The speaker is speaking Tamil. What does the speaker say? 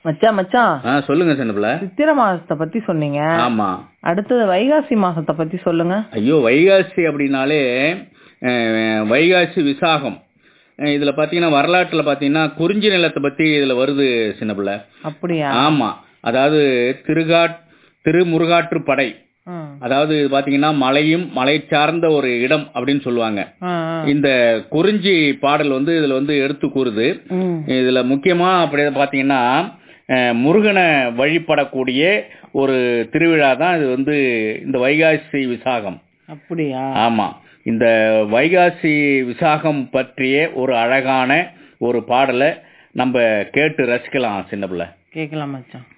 மச்சான் மச்சான் ஆ சொல்லுங்க சின்ன பிள்ளை சித்திரை மாசத்தை பத்தி சொன்னீங்க ஆமா அடுத்தது வைகாசி மாசத்தை பத்தி சொல்லுங்க ஐயோ வைகாசி அப்படின்னாலே அஹ், வைகாசி விசாகம் அஹ், இதுல பாத்தீங்கன்னா வரலாற்றுல பாத்தீங்கன்னா குறிஞ்சி நிலத்தை பத்தி இதுல வருது சின்ன பிள்ளை அப்படியா ஆமா அதாவது திருகாட் திருமுருகாற்று படை ம். அதாவது இது பாத்தீங்கன்னா மலையும் மலை சார்ந்த ஒரு இடம் அப்படின்னு சொல்லுவாங்க ஆ, ஆ. இந்த குறிஞ்சி பாடல் வந்து இதுல வந்து எடுத்து கூறுது ம். இதுல முக்கியமா அப்படி பாத்தீங்கன்னா அஹ், முருகனை வழிபடக்கூடிய ஒரு திருவிழா தான் இது வந்து இந்த வைகாசி விசாகம் அப்படியா ஆமா இந்த வைகாசி விசாகம் பற்றிய ஒரு அழகான ஒரு பாடலை நம்ம கேட்டு ரசிக்கலாம் சின்ன பிள்ளை கேக்கலாம் மச்சான்